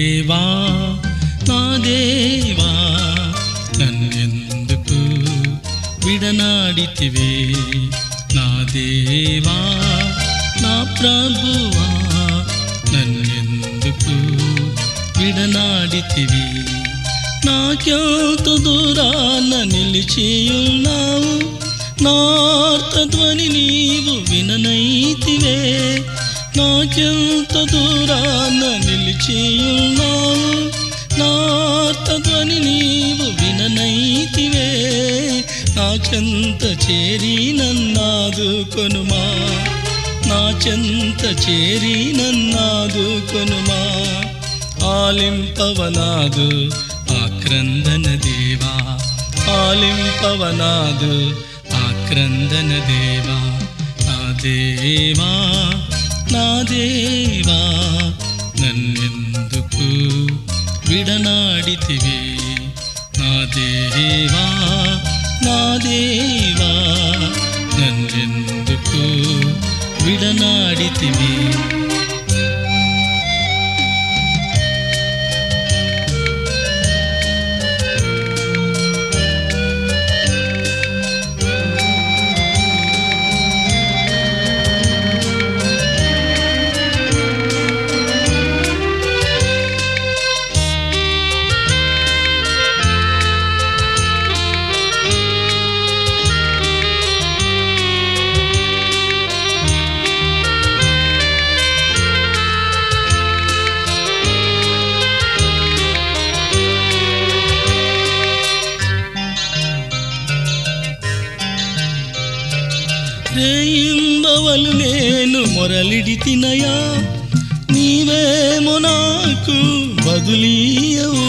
దేవా నా దేవా నన్నెందుకు విడనాడితివే నా దేవా నా ప్రభువా నన్నెందుకు విడనాడితివి నాకెంత దూరాన నిలిచియున్నావు నార్తధ్వని నీవు విననైతివే నాకెంత దూరాన నిలిచియున్నావు నార్తధ్వని నీవు విననైతివే నాకెంత చేరి నన్నాదు కొనుమా నా చెంత చేరి నన్నాదు కొనుమా ఆలింపవనాదు ఆక్రందన దేవా ఆలింపవనాదు ఆక్రందన దేవా నా దేవా నా దేవా నన్నెందుకు విడనాడితివి నా దేవా నా దేవా నన్నెందుకు విడనాడితివి రేయింబవలు నేను మొరలిడి తినయా నీవేమో నాకు బదులీయవు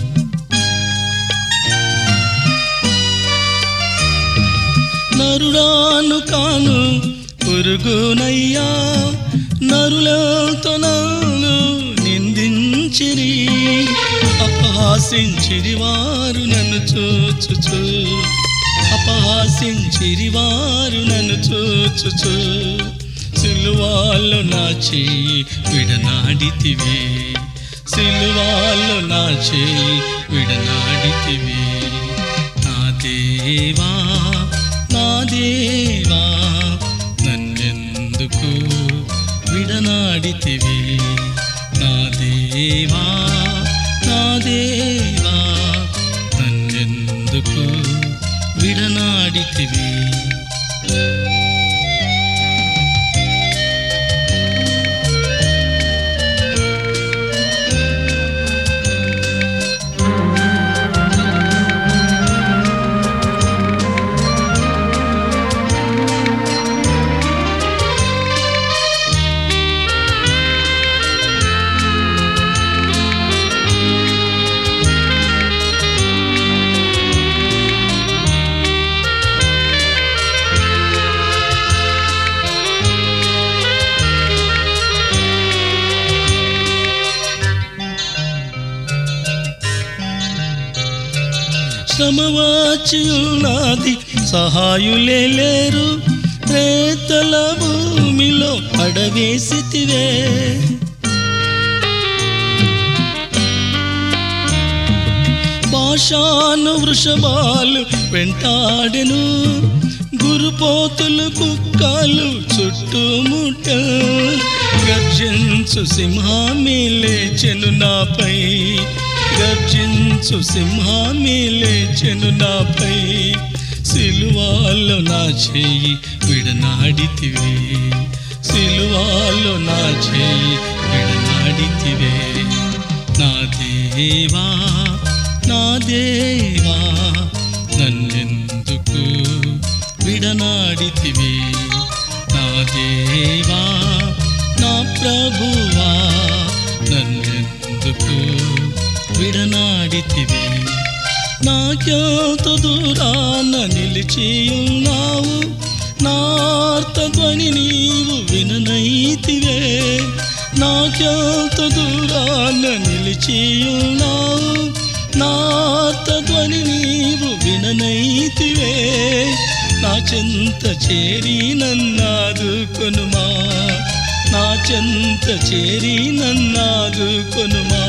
నరుడాను కాను పురుగునయ్యా నరులతో నాను నిందించిరి అపహాసించిరి వారు నన్ను చూచుచు అపహాసించిరి వారు నన్ను చూచుచు సిలువాల్లో నా చేయి విడనాడితివి సిలువాల్లో నా చేయి విడనాడితివి నా దేవా నా దేవా నన్నెందుకు విడనాడితివి నా దేవా నా దేవా నన్నెందుకు విడనాడితివి శ్రమవాచియున్నది సహాయులే లేరు ప్రేతల భూమిలో పడవేసితివే భాషాను వృషభాలు వెంటాడెను గురుపోతులు కుక్కలు చుట్టుముట్ట గర్జించు సింహామి లేచెను నాపై గర్జించు సింహామి లేచెను నాపై సిలువాలో నా చేయి విడనాడితివే సిలువాలో నా చేయి విడనాడితివే నా దేవా నా దేవా నన్నెందుకు విడనాడితివి నా దేవా నా ప్రభువా నన్నెందుకు విడనాడితివి నాకెంత దూరాన నిలిచియున్నావు నార్తధ్వని నీవు విననైతివే నాకెంత దూరాన నిలిచియున్నావు నార్తధ్వని నీవు విననైతివే నా చెంత చేరి నన్నాదు కొనుమా నా చెంత చేరి నన్నాదుకొనుమా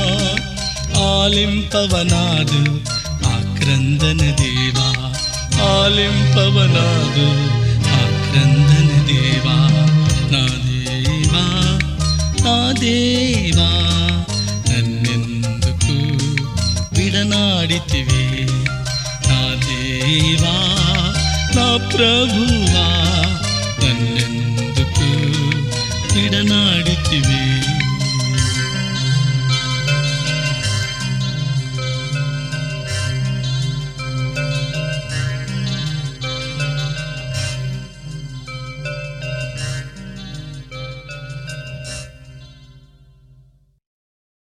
ఆలింపవనాదు ఆక్రందన దేవా ఆలింపవనాదు ఆక్రందన దేవా నా దేవా నా దేవా నన్నెందుకు విడనాడితివే నా దేవా నా ప్రభువా నన్నెందుకు విడనాడితివే